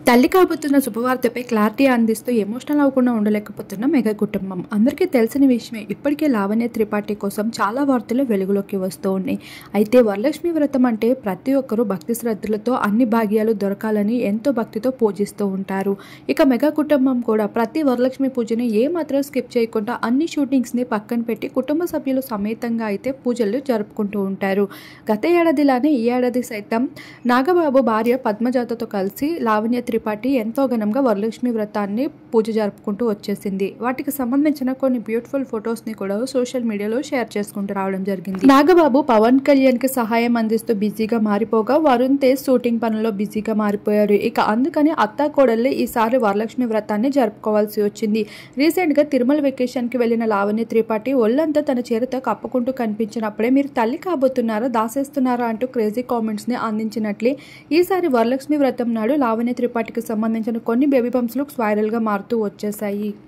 తల్లి కాబోతున్న శుభవార్తపై క్లారిటీ అందిస్తూ ఎమోషనల్ అవ్వకుండా ఉండలేకపోతున్న మెగా కుటుంబం అందరికీ తెలిసిన విషయమే ఇప్పటికే లావణ్య త్రిపాఠి కోసం చాలా వార్తలు వెలుగులోకి వస్తూ ఉన్నాయి అయితే వరలక్ష్మి వ్రతం అంటే ప్రతి ఒక్కరూ భక్తి శ్రద్ధలతో అన్ని భాగ్యాలు దొరకాలని ఎంతో భక్తితో పూజిస్తూ ఉంటారు ఇక మెగా కుటుంబం కూడా ప్రతి వరలక్ష్మి పూజని ఏ మాత్రం స్కిప్ చేయకుండా అన్ని షూటింగ్స్ని పక్కన పెట్టి కుటుంబ సభ్యులు సమేతంగా అయితే పూజలు జరుపుకుంటూ ఉంటారు గత ఏడాదిలానే ఈ ఏడాది సైతం నాగబాబు భార్య పద్మజాతతో కలిసి లావణ్య త్రిపాఠి ఎంతో ఘనంగా వరలక్ష్మి వ్రతాన్ని పూజ జరుపుకుంటూ వచ్చేసింది వాటికి సంబంధించిన కొన్ని బ్యూటిఫుల్ ఫొటోస్ ని కూడా సోషల్ మీడియాలో షేర్ చేసుకుంటూ రావడం జరిగింది నాగబాబు పవన్ కళ్యాణ్ కి సహాయం అందిస్తూ బిజీగా మారిపోగా వరుణ్ తేజ్ షూటింగ్ పనుల్లో బిజీగా మారిపోయారు ఇక అందుకని అత్తా కోడళ్ళు ఈసారి వరలక్ష్మి వ్రతాన్ని జరుపుకోవాల్సి వచ్చింది రీసెంట్ గా తిరుమల వెకేషన్ కి వెళ్లిన లావణ్య త్రిపాఠి ఒళ్ళంతా తన చీరతో కప్పుకుంటూ కనిపించినప్పుడే మీరు తల్లి కాబోతున్నారా దాసేస్తున్నారా అంటూ క్రేజీ కామెంట్స్ ని అందించినట్లే ఈసారి వరలక్ష్మి వ్రతం నాడు లావణ్య త్రిపాఠికి సంబంధించిన కొన్ని బేబీ బంప్స్ లుక్స్ వైరల్ గా మారుతూ వచ్చేసాయి